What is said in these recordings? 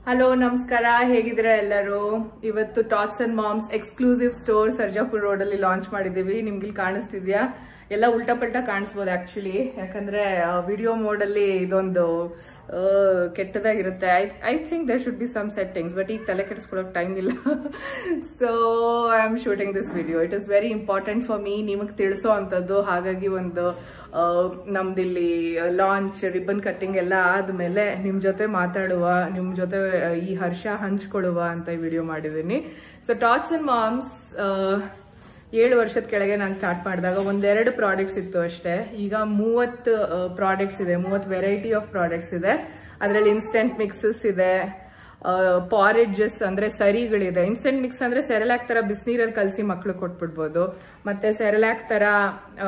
hello ನಮಸ್ಕಾರ ಹೇಗಿದ್ದೀರಾ ಎಲ್ಲರೂ ಇವತ್ತು Tots and Moms exclusive store Sarjapur road ಅಲ್ಲಿ ಲಾಂಚ್ ಮಾಡಿದೀವಿ ನಿಮ್ಗೆ ಇಲ್ಲಿ ಕಾಣಿಸ್ತಿದ್ಯಾ ಎಲ್ಲ ಉಲ್ಟಾ ಪಲ್ಟಾ ಕಾಣಿಸ್ಬೋದು ಆಕ್ಚುಲಿ ಯಾಕಂದ್ರೆ ವಿಡಿಯೋ ಮೋಡ್ ಅಲ್ಲಿ ಇದೊಂದು ಆ, ಕೆಟ್ಟದಾಗಿರುತ್ತೆ I I think there should be some settings but ಈಗ ತಲೆ ಕೆಡಿಸ್ಕೊಳ್ಳೋಕೆ ಟೈಮ್ ಇಲ್ಲ so I am shooting this video it is very important for me ನಿಮಗೆ ತಿಳಿಸೋ ಅಂಥದ್ದು ಹಾಗಾಗಿ ಒಂದು ಆ, ನಮ್ದಿಲ್ಲಿ ಲಾಂಚ್ ರಿಬ್ಬನ್ ಕಟ್ಟಿಂಗ್ ಎಲ್ಲ ಆದ್ಮೇಲೆ ನಿಮ್ ಜೊತೆ ಮಾತಾಡುವ ನಿಮ್ ಜೊತೆ ಆ, ಈ ಹರ್ಷ ಹಂಚ್ಕೊಳ್ಳುವ ಅಂತ ಈ ವಿಡಿಯೋ ಮಾಡಿದ್ದೀನಿ ಸೊ ಟಾಟ್ಸ್ ಅಂಡ್ ಮಾಮ್ಸ್ ಏಳು ವರ್ಷದ ಕೆಳಗೆ ನಾನು ಸ್ಟಾರ್ಟ್ ಮಾಡಿದಾಗ ಒಂದೆರಡು ಪ್ರಾಡಕ್ಟ್ಸ್ ಇತ್ತು ಅಷ್ಟೇ ಈಗ ಮೂವತ್ತು ಪ್ರಾಡಕ್ಟ್ಸ್ ಇದೆ ಮೂವತ್ತು ವೆರೈಟಿ ಆಫ್ ಪ್ರಾಡಕ್ಟ್ಸ್ ಇದೆ ಅದರಲ್ಲಿ ಇನ್ಸ್ಟೆಂಟ್ ಮಿಕ್ಸಸ್ ಇದೆ ಪಾರೇಜಸ್ ಅಂದ್ರೆ ಸರಿಗಳಿದೆ ಇನ್ಸ್ಟೆಂಟ್ ಮಿಕ್ಸ್ ಅಂದ್ರೆ ಸೆರೆಲಾಕ್ ತರ ಬಿಸಿನೀರಲ್ಲಿ ಕಲಸಿ ಮಕ್ಳು ಕೊಟ್ಬಿಡ್ಬೋದು ಮತ್ತೆ ಸೆರೆಲಾಕ್ ತರ ಆ,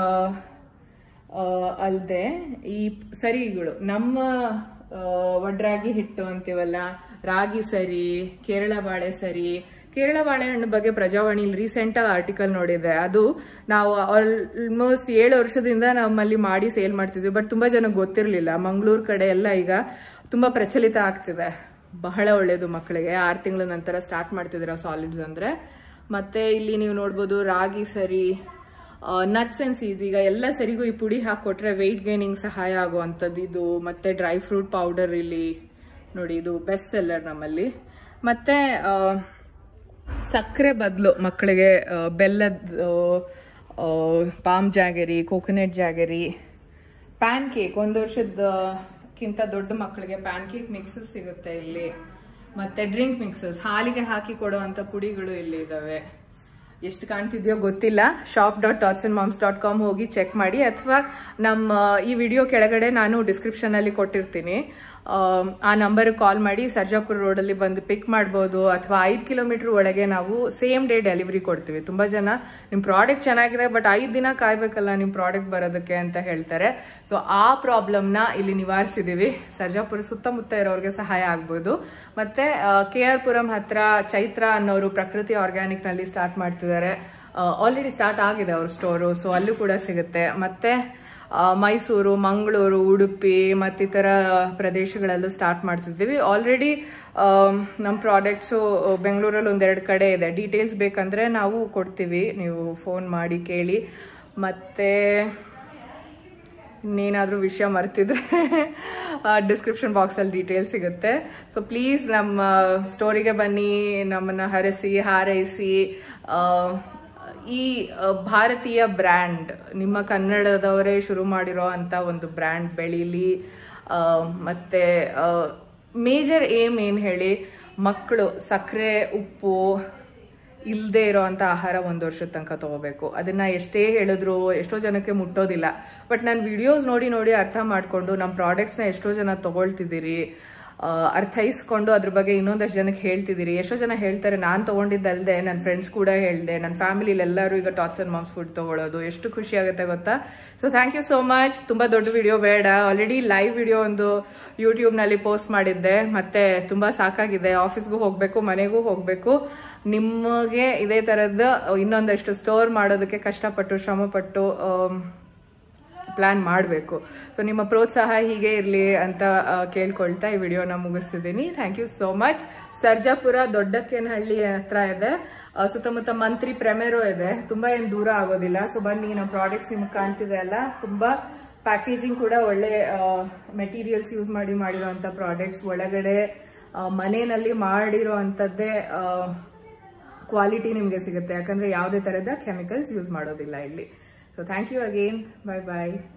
ಅಲ್ಲದೆ ಈ ಸರಿಗಳು ನಮ್ಮ ಆ, ಒಡ್ರಾಗಿ ಹಿಟ್ಟು ಅಂತೀವಲ್ಲ ರಾಗಿ ಸರಿ ಕೇರಳ ಬಾಳೆ ಸರಿ ಕೇರಳ ಬಾಳೆಹಣ್ಣು ಬಗ್ಗೆ ಪ್ರಜಾವಾಣಿಲಿ ರೀಸೆಂಟ್ ಆಗಿ ಆರ್ಟಿಕಲ್ ನೋಡಿದೆ ಅದು ನಾವು ಆಲ್ಮೋಸ್ಟ್ ಏಳು ವರ್ಷದಿಂದ ನಮ್ಮಲ್ಲಿ ಮಾಡಿ ಸೇಲ್ ಮಾಡ್ತಿದ್ವಿ ಬಟ್ ತುಂಬಾ ಜನ ಗೊತ್ತಿರಲಿಲ್ಲ ಮಂಗಳೂರು ಕಡೆ ಎಲ್ಲ ಈಗ ತುಂಬಾ ಪ್ರಚಲಿತ ಆಗ್ತಿದೆ ಬಹಳ ಒಳ್ಳೇದು ಮಕ್ಕಳಿಗೆ ಆರು ತಿಂಗಳ ನಂತರ ಸ್ಟಾರ್ಟ್ ಮಾಡ್ತಿದ್ದೀರಾ ಸಾಲಿಡ್ಸ್ ಅಂದ್ರೆ ಮತ್ತೆ ಇಲ್ಲಿ ನೀವು ನೋಡ್ಬೋದು ರಾಗಿ ಸರಿ ನಟ್ಸ್ ಅಂಡ್ ಸೀಡ್ಸ್ ಈಗ ಎಲ್ಲ ಸರಿಗೂ ಈ ಪುಡಿ ಹಾಕೊಟ್ರೆ ವೆಯ್ಟ್ ಗೇನಿಂಗ್ ಸಹಾಯ ಆಗುವಂಥದ್ದು ಇದು ಮತ್ತೆ ಡ್ರೈ ಫ್ರೂಟ್ ಪೌಡರ್ ಇಲ್ಲಿ ನೋಡಿ ಇದು ಬೆಸ್ಟ್ ಸೆಲ್ಲರ್ ನಮ್ಮಲ್ಲಿ ಮತ್ತೆ ಆ, ಸಕ್ಕರೆ ಬದಲು ಮಕ್ಕಳಿಗೆ ಆ, ಬೆಲ್ಲದ ಆ, palm jaggery coconut jaggery pancake ಒಂದು ವರ್ಷದಕ್ಕಿಂತ ದೊಡ್ಡ ಮಕ್ಕಳಿಗೆ ಪ್ಯಾನ್ ಕೇಕ್ ಮಿಕ್ಸಸ್ ಸಿಗುತ್ತೆ ಇಲ್ಲಿ ಮತ್ತೆ ಡ್ರಿಂಕ್ ಮಿಕ್ಸಸ್ ಹಾಲಿಗೆ ಹಾಕಿ ಕೊಡುವಂತ ಪುಡಿಗಳು ಇಲ್ಲಿ ಇದಾವೆ ಎಷ್ಟು ಕಾಣ್ತಿದ್ಯೋ ಗೊತ್ತಿಲ್ಲ shop dot Tots and Moms dot com ಹೋಗಿ ಚೆಕ್ ಮಾಡಿ ಅಥವಾ ನಮ್ಮ ಈ ವಿಡಿಯೋ ಕೆಳಗಡೆ ನಾನು ಡಿಸ್ಕ್ರಿಪ್ಷನ್ ಅಲ್ಲಿ ಕೊಟ್ಟಿರ್ತೀನಿ ಆ, ಆ ನಂಬರ್ ಕಾಲ್ ಮಾಡಿ ಸರ್ಜಾಪುರ ರೋಡ್ ಅಲ್ಲಿ ಬಂದು ಪಿಕ್ ಮಾಡ್ಬೋದು ಅಥವಾ ಐದು ಕಿಲೋಮೀಟರ್ ಒಳಗೆ ನಾವು ಸೇಮ್ ಡೇ ಡೆಲಿವರಿ ಕೊಡ್ತೀವಿ ತುಂಬಾ ಜನ ನಿಮ್ ಪ್ರಾಡಕ್ಟ್ ಚೆನ್ನಾಗಿದೆ ಬಟ್ ಐದು ದಿನ ಕಾಯ್ಬೇಕಲ್ಲ ನಿಮ್ ಪ್ರಾಡಕ್ಟ್ ಬರೋದಕ್ಕೆ ಅಂತ ಹೇಳ್ತಾರೆ ಸೊ ಆ ಪ್ರಾಬ್ಲಮ್ನ ಇಲ್ಲಿ ನಿವಾರಿಸಿದೀವಿ ಸರ್ಜಾಪುರ ಸುತ್ತಮುತ್ತ ಇರೋರಿಗೆ ಸಹಾಯ ಆಗ್ಬೋದು ಮತ್ತೆ ಕೆ ಆರ್ ಪುರಂ ಹತ್ರ ಚೈತ್ರ ಅನ್ನೋರು ಪ್ರಕೃತಿ ಆರ್ಗ್ಯಾನಿಕ್ ನಲ್ಲಿ ಸ್ಟಾರ್ಟ್ ಮಾಡ್ತಿದ್ದಾರೆ ಆಲ್ರೆಡಿ ಸ್ಟಾರ್ಟ್ ಆಗಿದೆ ಅವ್ರ ಸ್ಟೋರು ಸೊ ಅಲ್ಲೂ ಕೂಡ ಸಿಗುತ್ತೆ ಮತ್ತೆ ಆ, ಮೈಸೂರು ಮಂಗಳೂರು ಉಡುಪಿ ಮತ್ತಿತರ ಪ್ರದೇಶಗಳಲ್ಲೂ ಸ್ಟಾರ್ಟ್ ಮಾಡ್ತಿದ್ದೀವಿ ಆಲ್ರೆಡಿ ನಮ್ಮ ಪ್ರಾಡಕ್ಟ್ಸು ಬೆಂಗಳೂರಲ್ಲಿ ಒಂದೆರಡು ಕಡೆ ಇದೆ ಡೀಟೇಲ್ಸ್ ಬೇಕಂದ್ರೆ ನಾವು ಕೊಡ್ತೀವಿ ನೀವು ಫೋನ್ ಮಾಡಿ ಕೇಳಿ ಮತ್ತೆ ಇನ್ನೇನಾದರೂ ವಿಷಯ ಮರ್ತಿದ್ರೆ ಡಿಸ್ಕ್ರಿಪ್ಷನ್ ಬಾಕ್ಸಲ್ಲಿ ಡೀಟೇಲ್ಸ್ ಸಿಗುತ್ತೆ ಸೊ ಪ್ಲೀಸ್ ನಮ್ಮ ಸ್ಟೋರಿಗೆ ಬನ್ನಿ ನಮ್ಮನ್ನು ಹರಸಿ ಹಾರೈಸಿ ಆ, ಈ ಆ, ಭಾರತೀಯ ಬ್ರ್ಯಾಂಡ್ ನಿಮ್ಮ ಕನ್ನಡದವರೇ ಶುರು ಮಾಡಿರೋ ಅಂತ ಒಂದು ಬ್ರ್ಯಾಂಡ್ ಬೆಳೀಲಿ ಆ, ಮತ್ತೆ ಮೇಜರ್ ಏಮ್ ಏನು ಹೇಳಿ ಮಕ್ಕಳು ಸಕ್ಕರೆ ಉಪ್ಪು ಇಲ್ಲದೆ ಇರೋವಂಥ ಆಹಾರ ಒಂದು ವರ್ಷದ ತನಕ ತಗೋಬೇಕು ಅದನ್ನ ಎಷ್ಟೇ ಹೇಳಿದ್ರು ಎಷ್ಟೋ ಜನಕ್ಕೆ ಮುಟ್ಟೋದಿಲ್ಲ ಬಟ್ ನಾನು ವಿಡಿಯೋಸ್ ನೋಡಿ ನೋಡಿ ಅರ್ಥ ಮಾಡಿಕೊಂಡು ನಮ್ಮ ಪ್ರಾಡಕ್ಟ್ಸ್ನ ಎಷ್ಟೋ ಜನ ತಗೊಳ್ತಿದ್ದೀರಿ ಆ, ಅರ್ಥೈಸ್ಕೊಂಡು ಅದ್ರ ಬಗ್ಗೆ ಇನ್ನೊಂದಷ್ಟು ಜನಕ್ಕೆ ಹೇಳ್ತಿದ್ದೀರಿ ಎಷ್ಟೋ ಜನ ಹೇಳ್ತಾರೆ ನಾನು ತಗೊಂಡಿದ್ದಲ್ದೆ ನನ್ನ ಫ್ರೆಂಡ್ಸ್ ಕೂಡ ಹೇಳಿದೆ ನನ್ನ ಫ್ಯಾಮಿಲಿಲಿ ಎಲ್ಲರೂ ಈಗ ಟಾಟ್ಸ್ ಅಂಡ್ ಮಾಮ್ಸ್ ಫುಡ್ ತಗೊಳ್ಳೋದು ಎಷ್ಟು ಖುಷಿ ಆಗುತ್ತೆ ಗೊತ್ತಾ so thank you so much ತುಂಬ ದೊಡ್ಡ ವಿಡಿಯೋ ಬೇಡ ಆಲ್ರೆಡಿ ಲೈವ್ ವಿಡಿಯೋ ಒಂದು ಯೂಟ್ಯೂಬ್ನಲ್ಲಿ ಪೋಸ್ಟ್ ಮಾಡಿದ್ದೆ ಮತ್ತೆ ತುಂಬ ಸಾಕಾಗಿದೆ ಆಫೀಸ್ಗೂ ಹೋಗಬೇಕು ಮನೆಗೂ ಹೋಗಬೇಕು ನಿಮಗೆ ಇದೇ ಥರದ್ದು ಇನ್ನೊಂದಷ್ಟು ಸ್ಟೋರ್ ಮಾಡೋದಕ್ಕೆ ಕಷ್ಟಪಟ್ಟು ಶ್ರಮಪಟ್ಟು ಆಮ್, ಪ್ಲಾನ್ ಮಾಡಬೇಕು ಸೊ ನಿಮ್ಮ ಪ್ರೋತ್ಸಾಹ ಹೀಗೆ ಇರಲಿ ಅಂತ ಆ, ಕೇಳ್ಕೊಳ್ತಾ ಈ ವಿಡಿಯೋನ ಮುಗಿಸ್ತಿದ್ದೀನಿ thank you so much Sarjapura Doddakkenahalli ಹತ್ರ ಇದೆ ಆ, ಸುತ್ತಮುತ್ತ ಮಂತ್ರಿ ಪ್ರೆಮೆರೋ ಇದೆ ತುಂಬಾ ಏನು ದೂರ ಆಗೋದಿಲ್ಲ ಸೊ ಬನ್ನಿ ನಮ್ಮ ಪ್ರಾಡಕ್ಟ್ಸ್ ನಿಮ್ಗೆ ಕಾಣ್ತಿದೆ ಅಲ್ಲ ತುಂಬಾ ಪ್ಯಾಕೇಜಿಂಗ್ ಕೂಡ ಒಳ್ಳೆ ಮೆಟೀರಿಯಲ್ಸ್ ಯೂಸ್ ಮಾಡಿ ಮಾಡಿರೋಂಥ ಪ್ರಾಡಕ್ಟ್ಸ್ ಒಳಗಡೆ ಆ, ಮನೆಯಲ್ಲಿ ಮಾಡಿರೋ ಅಂಥದ್ದೇ ಕ್ವಾಲಿಟಿ ನಿಮಗೆ ಸಿಗುತ್ತೆ ಯಾಕಂದ್ರೆ ಯಾವುದೇ ಥರದ ಕೆಮಿಕಲ್ಸ್ ಯೂಸ್ ಮಾಡೋದಿಲ್ಲ ಇಲ್ಲಿ so thank you again bye bye